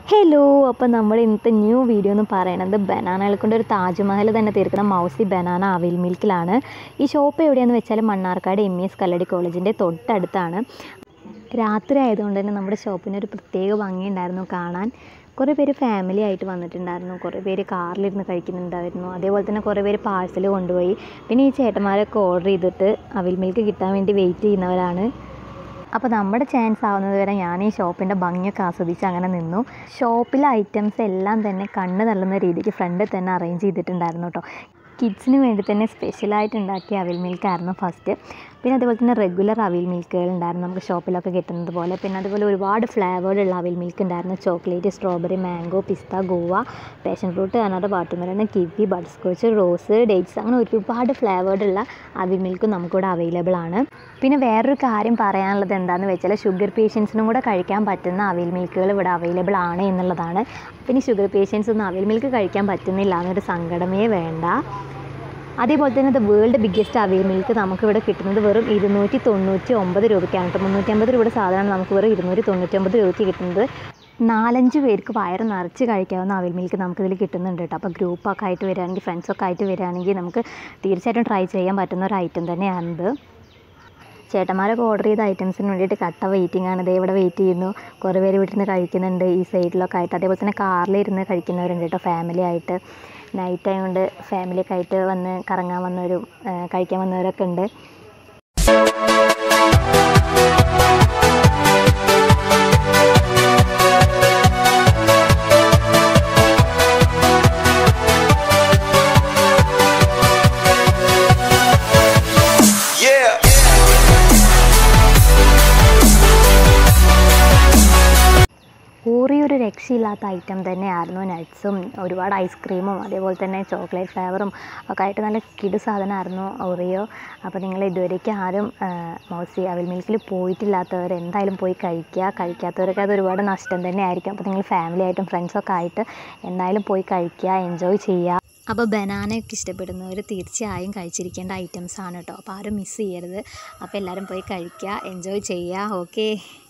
Hello അപ്പോൾ നമ്മൾ ഇന്നത്തെ ന്യൂ വീഡിയോ എന്ന് പറയുന്നത് ബനാനകളെ കൊണ്ട് ഒരു താജ്മഹൽ തന്നെ തീർക്കുന്ന മൗസി ബനാന അവിൽ മിൽക്കിലാണ് ഈ ഷോപ്പ് എവിടെയാണെന്ന് വെച്ചാൽ Mannarkkad M E S Kalladi കോളേജിൻ്റെ തൊട്ടടുത്താണ് രാത്രി ആയതുകൊണ്ട് തന്നെ നമ്മുടെ ഷോപ്പിന് ഒരു പ്രത്യേക ഭംഗിയുണ്ടായിരുന്നു കാണാൻ കുറേ പേര് ഫാമിലി ആയിട്ട് വന്നിട്ടുണ്ടായിരുന്നു കുറേ പേര് കാറിലിരുന്ന് കഴിക്കുന്നുണ്ടായിരുന്നു അതേപോലെ തന്നെ കുറേ പേര് പാഴ്സൽ കൊണ്ടുപോയി പിന്നെ ഈ ചേട്ടന്മാരൊക്കെ ഓർഡർ ചെയ്തിട്ട് അവിൽ മിൽക്ക് കിട്ടാൻ വേണ്ടി വെയിറ്റ് ചെയ്യുന്നവരാണ് അപ്പോൾ നമ്മുടെ ചാൻസ് ആവുന്നത് വരെ ഞാൻ ഈ ഷോപ്പിൻ്റെ ഭംഗിയൊക്കെ ആസ്വദിച്ച് അങ്ങനെ നിന്നു ഷോപ്പിലെ ഐറ്റംസ് എല്ലാം തന്നെ കണ്ണ് തള്ളുന്ന രീതിക്ക് ഫ്രണ്ടിൽ തന്നെ അറേഞ്ച് ചെയ്തിട്ടുണ്ടായിരുന്നു കേട്ടോ കിഡ്സിന് വേണ്ടി തന്നെ സ്പെഷ്യലായിട്ട് ഉണ്ടാക്കിയ അവിൽ മിൽക്കായിരുന്നു ഫസ്റ്റ് പിന്നെ അതുപോലെ തന്നെ റെഗുലർ അവിൽ മിൽക്കുകൾ ഉണ്ടായിരുന്നു നമുക്ക് ഷോപ്പിലൊക്കെ കിട്ടുന്നത് പോലെ പിന്നെ അതുപോലെ ഒരുപാട് ഫ്ലേവേർഡുള്ള അവിൽ മിൽക്ക് ഉണ്ടായിരുന്നു ചോക്ലേറ്റ് സ്ട്രോബെറി മാംഗോ പിസ്ത ഗോവ പാഷൻ ഫ്രൂട്ട് അനാറ് watermelon kiwi butterscotch rose dates അങ്ങനെ ഒരുപാട് ഫ്ലേവേർഡുള്ള അവിൽ മിൽക്കും നമുക്കിവിടെ അവൈലബിൾ ആണ് പിന്നെ വേറൊരു കാര്യം പറയാനുള്ളത് എന്താണെന്ന് വെച്ചാൽ ഷുഗർ പേഷ്യൻസിനും കൂടെ കഴിക്കാൻ പറ്റുന്ന അവിൽ മിൽക്കുകൾ ഇവിടെ അവൈലബിൾ ആണ് എന്നുള്ളതാണ് പിന്നെ ഷുഗർ പേഷ്യൻസ് ഒന്നും അവിൽ മിൽക്ക് കഴിക്കാൻ പറ്റുന്നില്ല എന്നൊരു സങ്കടമേ വേണ്ട അതേപോലെ തന്നെ ദ വേൾഡ് ബിഗ്ഗസ്റ്റ് അവിൽ മിൽക്ക് നമുക്കിവിടെ കിട്ടുന്നത് വെറും ഇരുന്നൂറ്റി തൊണ്ണൂറ്റി ഒമ്പത് രൂപയ്ക്കാണ് കേട്ടോ മുന്നൂറ്റമ്പത് രൂപയുടെ സാധനമാണ് നമുക്ക് വെറും ഇരുന്നൂറ്റി തൊണ്ണൂറ്റി ഒമ്പത് രൂപയ്ക്ക് കിട്ടുന്നത് നാലഞ്ച് പേർക്ക് വയറ് നിറച്ച് കഴിക്കാവുന്ന അവിൽ മിൽക്ക് നമുക്കിതിൽ കിട്ടുന്നുണ്ട് കേട്ടോ അപ്പോൾ ഗ്രൂപ്പൊക്കെ ആയിട്ട് വരികയാണെങ്കിൽ ഫ്രണ്ട്സൊക്കെ ആയിട്ട് വരികയാണെങ്കിൽ നമുക്ക് തീർച്ചയായിട്ടും ട്രൈ ചെയ്യാൻ പറ്റുന്ന ഒരു ഐറ്റം തന്നെയാണിത് ചേട്ടന്മാരൊക്കെ ഓർഡർ ചെയ്ത ഐറ്റംസിന് വേണ്ടിയിട്ട് കട്ട വെയിറ്റിംഗ് ആണ് ദേ ഇവിടെ വെയിറ്റ് ചെയ്യുന്നു കുറേ പേര് വീട്ടിൽ നിന്ന് കഴിക്കുന്നുണ്ട് ഈ സൈഡിലൊക്കെ ആയിട്ട് അതേപോലെ തന്നെ കാറിലിരുന്ന് കഴിക്കുന്നവരുണ്ട് കേട്ടോ ഫാമിലി ആയിട്ട് നൈറ്റ് ആയതുകൊണ്ട് ഫാമിലിയൊക്കെ ആയിട്ട് വന്ന് കറങ്ങാൻ വന്നവരും ആ, കഴിക്കാൻ വന്നവരൊക്കെ ഉണ്ട് Yeah. ഓറി ഒരു രക്ഷയില്ലാത്ത ഐറ്റം തന്നെയായിരുന്നു നട്ട്സും ഒരുപാട് ഐസ്ക്രീമും അതേപോലെ തന്നെ ചോക്ലേറ്റ് ഫ്ലേവറും ഒക്കെ ആയിട്ട് നല്ല കിടു സാധനമായിരുന്നു ഓറിയോ അപ്പോൾ നിങ്ങൾ ഇതുവരേക്ക് ആരും ആ, മൗസി അവിൽ മിൽക്കിൽ പോയിട്ടില്ലാത്തവർ എന്തായാലും പോയി കഴിക്കുക കഴിക്കാത്തവർക്ക് അത് ഒരുപാട് നഷ്ടം തന്നെയായിരിക്കും അപ്പോൾ നിങ്ങൾ ഫാമിലി ആയിട്ടും ഫ്രണ്ട്സൊക്കെ ആയിട്ട് എന്തായാലും പോയി കഴിക്കുക എൻജോയ് ചെയ്യുക അപ്പോൾ ബനാനയൊക്കെ ഇഷ്ടപ്പെടുന്നവർ തീർച്ചയായും കഴിച്ചിരിക്കേണ്ട ഐറ്റംസ് ആണ് കേട്ടോ അപ്പോൾ ആരും മിസ് ചെയ്യരുത് അപ്പോൾ എല്ലാവരും പോയി കഴിക്കുക എൻജോയ് ചെയ്യുക ഓക്കെ